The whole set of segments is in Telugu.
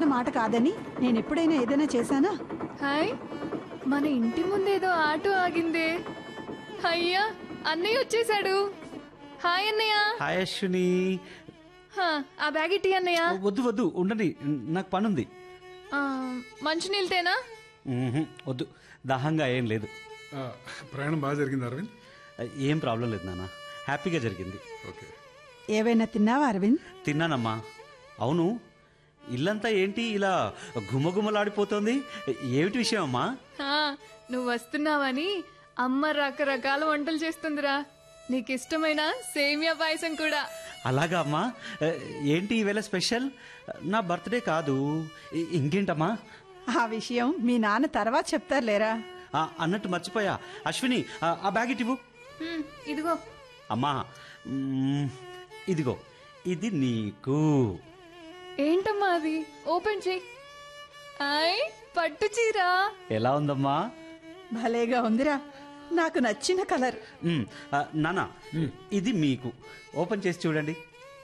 మాట కాదని నేను ఎప్పుడైనా ఏదైనా చేశానా హాయ్ మన ఇంటి ముందేదో ఆటో ఆగిందే అయ్యా అన్నయ్య వచ్చేసాడు హాయ్ అన్నయ్య హాయ్ అశ్విని హా, ఆ బ్యాగ్ ఇట్టి అన్నయ్య వద్దు వద్దు ఉండండి నాకు పనుంది ఆ, మంచినీళ్ళతేనా మ్మ్హ్, వద్దు దాహంగా ఏం లేదు ఆ, ప్రయాణం బాగా జరిగింది అరవింద్ ఏం ప్రాబ్లం లేదు నాన్న హ్యాపీగా జరిగింది ఓకే ఏవైనా తిన్నావా అరవింద్ తిన్నానమ్మా అవును ఇల్లంతా ఏంటి ఇలా గుమగుమలాడిపోతుంది ఏమిటి విషయం అమ్మా హా, నువ్వు వస్తున్నావని అమ్మ రకరకాల వంటలు చేస్తుందిరా నీకు ఇష్టమైన సేమియా పాయసం కూడా అలాగా అమ్మా ఏంటి ఈవేళ స్పెషల్ నా బర్త్డే కాదు ఇ- ఇంకేంటమ్మా ఆ విషయం మీ నాన్న తర్వాత చెప్తారులేరా ఆ, అన్నట్టు మర్చిపోయా అశ్విని ఆ, ఆ బ్యాగ్ ఇటు ఇవ్వు. హ్మ్, ఇదిగో అమ్మా మ్మ్, ఇదిగో ఇది నీకు ఏంటమ్మా అది ఓపెన్ చెయ్యి హాయ్ పట్టు చీర ఎలా ఉందమ్మా భలేగా ఉందిరా నాకు నచ్చిన కలర్ మ్మ్, ఆ, నానా ఇది మీకు ఓపెన్ చేసి చూడండి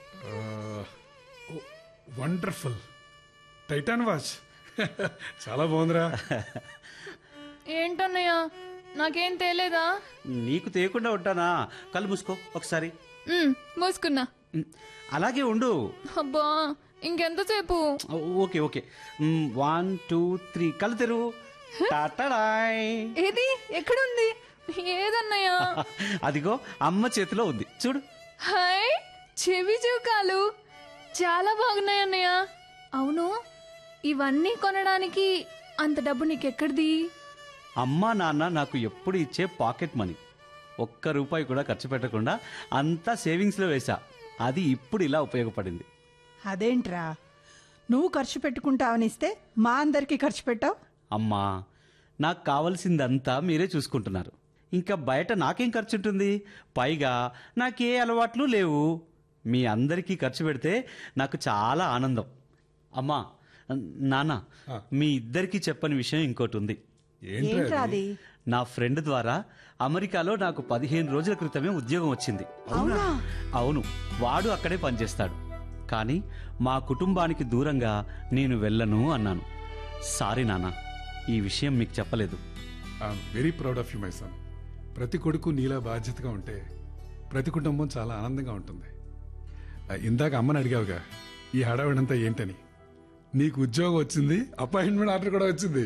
వండర్ఫుల్ టైటాన్ వాచ్ చాలా బాగుందిరా ఏంటన్నయ్య నాకేం తేలేదా నీకు తేయకుండా ఉంటానా కళ్ళు మూసుకో ఒకసారి ఉమ్, మూసుకున్నా మ్మ్, అలాగే ఉండు అబ్బా ఇంకెంతసేపు okay okay hmm, one two three కళ్ళు తెరువు టాటాడాయ్. ఏది ఎక్కడుంది ఏదన్నయ్య అదిగో అమ్మ చేతిలో ఉంది చూడు హాయ్ చెవి చూకాలు చాలా బాగున్నాయి అన్నయ్య అవును ఇవన్నీ కొనడానికి అంత డబ్బు నీకెక్కడిది అమ్మా నాన్న నాకు ఎప్పుడు ఇచ్చే పాకెట్ మనీ ఒక్క రూపాయి కూడా ఖర్చు పెట్టకుండా అంతా సేవింగ్స్లో వేశా అది ఇప్పుడు ఇలా ఉపయోగపడింది అదేంట్రా నువ్వు ఖర్చు పెట్టుకుంటావనిస్తే మా అందరికీ ఖర్చు పెట్టావు అమ్మా నాకు కావలసిందంతా మీరే చూసుకుంటున్నారు ఇంకా బయట నాకేం ఖర్చు ఉంటుంది పైగా నాకే అలవాట్లు లేవు మీ అందరికీ ఖర్చు పెడితే నాకు చాలా ఆనందం అమ్మా నాన్న మీ ఇద్దరికీ చెప్పని విషయం ఇంకోటి ఉంది ఏంట్రా అది నా ఫ్రెండ్ ద్వారా అమెరికాలో నాకు పదిహేను రోజుల క్రితమే ఉద్యోగం వచ్చింది అవునా అవును వాడు అక్కడే పనిచేస్తాడు కానీ మా కుటుంబానికి దూరంగా నేను వెళ్ళను అన్నాను సారీ నాన్న ఈ విషయం మీకు చెప్పలేదు I'm very proud of you my son ప్రతి కొడుకు నీలా బాధ్యతగా ఉంటే ప్రతి కుటుంబం చాలా ఆనందంగా ఉంటుంది ఆ, ఇందాక అమ్మని అడిగావుగా ఈ హడావిడంతా ఏంటని నీకు ఉద్యోగం వచ్చింది అపాయింట్మెంట్ ఆర్డర్ కూడా వచ్చింది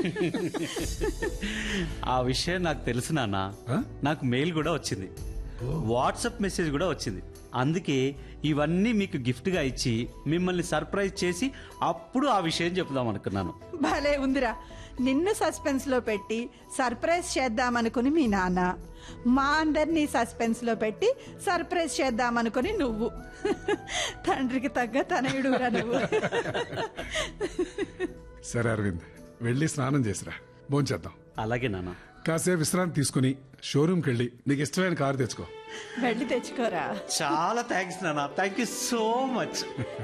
ఆ విషయం నాకు తెలుసు నాన్న ఆ? నాకు మెయిల్ కూడా వచ్చింది వాట్సాప్ మెసేజ్ కూడా వచ్చింది అందుకే ఇవన్నీ మీకు గిఫ్ట్గా ఇచ్చి మిమ్మల్ని సర్ప్రైజ్ చేసి అప్పుడు ఆ విషయం చెప్దాం అనుకున్నాను భలే ఉందిరా నిన్ను సస్పెన్స్ లో పెట్టి సర్ప్రైజ్ చేద్దామనుకుని మీ నాన్న మా అందరినీ సస్పెన్స్ లో పెట్టి సర్ప్రైజ్ చేద్దామనుకుని నువ్వు తండ్రికి తగ్గ తనయుడురా నువ్వు సరే అరవింద్ వెళ్ళి స్నానం చేసిరా భోంచేద్దాం అలాగే నాన్న కాసేపు విశ్రాంతి తీసుకుని షోరూమ్కి వెళ్ళి నీకు ఇష్టమైన కారు తెచ్చుకో వెళ్ళి తెచ్చుకోరా చాలా థ్యాంక్స్ నాన్న థ్యాంక్ యూ సో మచ్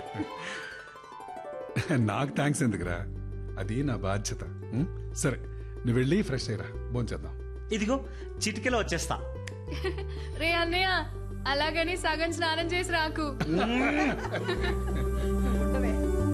నాకు థ్యాంక్స్ ఎందుకురా అది నా బాధ్యత ఉం? సరే నువ్వు వెళ్ళి ఫ్రెష్ అయ్యరా భోంచేద్దాం ఇదిగో చిటికెలో వచ్చేస్తా రే అన్నయ్య అలాగని సగం స్నానం చేసి రాకు ఉండవే.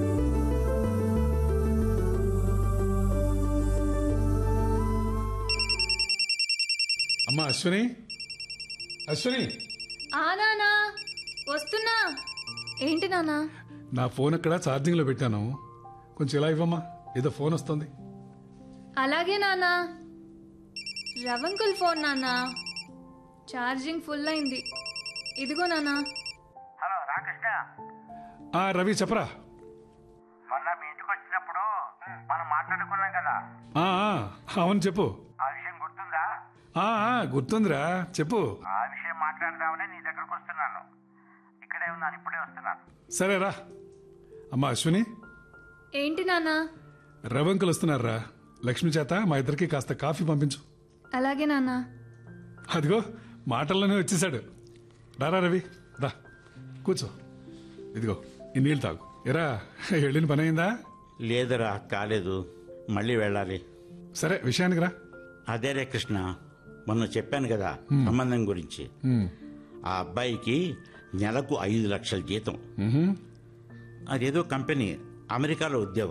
అమ్మా అశ్విని అశ్విని ఆ నానా వస్తున్నా ఏంటి నానా నా ఫోన్ అక్కడ ఛార్జింగ్ లో పెట్టాను కొంచెం ఇలా ఇవ్వమ్మా ఏదో ఫోన్ వస్తుంది అలాగే నానా రవంకుల్ ఫోన్ నానా ఛార్జింగ్ ఫుల్ అయింది ఇదిగో నానా హలో రాకృష్ణ ఆ రవి చెప్పరా మొన్న మీ ఇంటికి వచ్చినప్పుడు మనం మాట్లాడుకున్నాం కదా ఆ, ఆ, అవును చెప్పు ఆ విషయం గుర్తుందా ఆ, ఆ, గుర్తుందిరా చెప్పు ఆ విషయం మాట్లాడదామని నీ దగ్గరకు వస్తున్నాను ఇక్కడే ఉన్నాను ఇప్పుడే వస్తున్నాను సరేరా అమ్మా అశ్విని ఏంటి నానా రవంకులు వస్తున్నారా లక్ష్మి చేత మా ఇద్దరికి కాస్త కాఫీ పంపించు అలాగే నానా అదిగో మాటల్లోనే వచ్చేసాడు రారా రవి రా కూర్చో ఇదిగో ఈ నీళ్ళు తాగు ఎరా వెళ్ళిన పని అయిందా లేదురా కాలేదు మళ్ళీ వెళ్ళాలి సరే విషయానికి రా అదేరే కృష్ణ మొన్న చెప్పాను కదా సంబంధం గురించి ఉమ్, ఆ అబ్బాయికి నెలకు ఐదు లక్షల జీతం ఉహుం. అదేదో కంపెనీ అమెరికాలో ఉద్యోగం